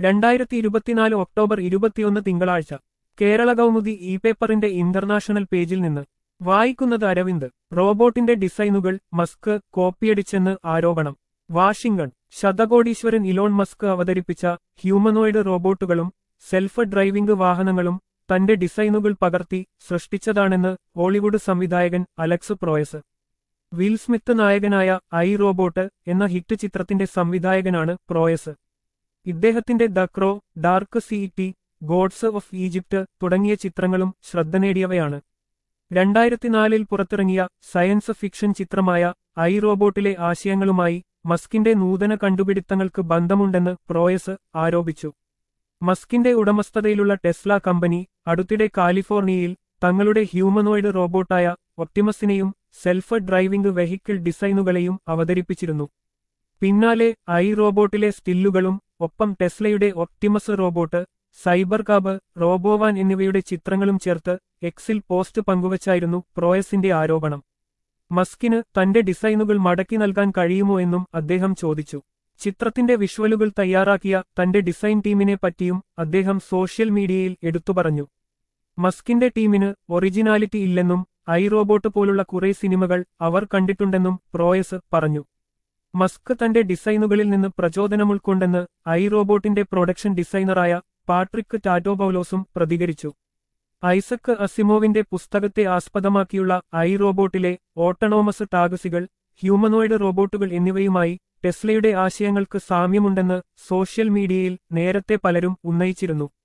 രണ്ടായിരത്തി ഇരുപത്തിനാല് ഒക്ടോബർ ഇരുപത്തിയൊന്ന് തിങ്കളാഴ്ച കേരള കൗമുദി ഇ പേപ്പറിന്റെ ഇന്റർനാഷണൽ പേജിൽ നിന്ന് വായിക്കുന്നത് അരവിന്ദ് റോബോട്ടിന്റെ ഡിസൈനുകൾ മസ്ക് കോപ്പിയടിച്ചെന്ന് ആരോപണം വാഷിംഗ്ടൺ ശതകോടീശ്വരൻ ഇലോൺ മസ്ക് അവതരിപ്പിച്ച ഹ്യൂമനോയിഡ് റോബോട്ടുകളും സെൽഫ് ഡ്രൈവിംഗ് വാഹനങ്ങളും തന്റെ ഡിസൈനുകൾ പകർത്തി സൃഷ്ടിച്ചതാണെന്ന് ഹോളിവുഡ് സംവിധായകൻ അലക്സ് പ്രോയസ് വിൽ സ്മിത്ത് നായകനായ ഐ റോബോട്ട് എന്ന ഹിറ്റ് ചിത്രത്തിന്റെ സംവിധായകനാണ് പ്രോയസ് ഇദ്ദേഹത്തിന്റെ the Crow Dark City Gods of Egypt തുടങ്ങിയ ചിത്രങ്ങളും ശ്രദ്ധ നേടിയവയാണ് രണ്ടായിരത്തിനാലിൽ പുറത്തിറങ്ങിയ സയൻസ് ഫിക്ഷൻ ചിത്രമായ ഐ റോബോട്ടിലെ ആശയങ്ങളുമായി മസ്കിന്റെ നൂതന കണ്ടുപിടുത്തങ്ങൾക്ക് ബന്ധമുണ്ടെന്ന് പ്രോയസ് ആരോപിച്ചു മസ്കിന്റെ ഉടമസ്ഥതയിലുള്ള ടെസ്ല കമ്പനി അടുത്തിടെ കാലിഫോർണിയയിൽ തങ്ങളുടെ ഹ്യൂമനോയിഡ് റോബോട്ടായ ഒപ്റ്റിമസിനെയും സെൽഫ് ഡ്രൈവിംഗ് വെഹിക്കിൾ ഡിസൈനുകളെയും അവതരിപ്പിച്ചിരുന്നു പിന്നാലെ ഐ റോബോട്ടിലെ സ്റ്റില്ലുകളും ഒപ്പം ടെസ്ലയുടെ Optimus robot Cybercab Robovan എന്നിവയുടെ ചിത്രങ്ങളും ചേർത്ത് എക്സിൽ പോസ്റ്റ് പങ്കുവച്ചായിരുന്നു പ്രോയസിന്റെ ആരോപണം മസ്കിന് തന്റെ ഡിസൈനുകൾ മടക്കി നൽകാൻ കഴിയുമോ എന്നും അദ്ദേഹം ചോദിച്ചു ചിത്രത്തിന്റെ വിഷ്വലുകൾ തയ്യാറാക്കിയ തന്റെ ഡിസൈൻ ടീമിനെ പറ്റിയും അദ്ദേഹം സോഷ്യൽ മീഡിയയിൽ എടുത്തുപറഞ്ഞു മസ്കിന്റെ ടീമിന് ഒറിജിനാലിറ്റി ഇല്ലെന്നും ഐ റോബോട്ട് പോലുള്ള കുറെ സിനിമകൾ അവർ കണ്ടിട്ടുണ്ടെന്നും പ്രോയസ് പറഞ്ഞു മസ്ക് തന്റെ ഡിസൈനുകളിൽ നിന്ന് പ്രചോദനമുൾക്കൊണ്ടെന്ന് ഐ റോബോട്ടിന്റെ പ്രൊഡക്ഷൻ ഡിസൈനറായ പാട്രിക് ടാറ്റോപൌലോസും പ്രതികരിച്ചു ഐസക് അസിമോവിന്റെ പുസ്തകത്തെ ആസ്പദമാക്കിയുള്ള ഐ റോബോട്ടിലെ ഓട്ടണോമസ് ടാഗസികൾ ഹ്യൂമനോയിഡ് റോബോട്ടുകൾ എന്നിവയുമായി ടെസ്ലയുടെ ആശയങ്ങൾക്ക് സാമ്യമുണ്ടെന്ന് സോഷ്യൽ മീഡിയയിൽ നേരത്തെ പലരും ഉന്നയിച്ചിരുന്നു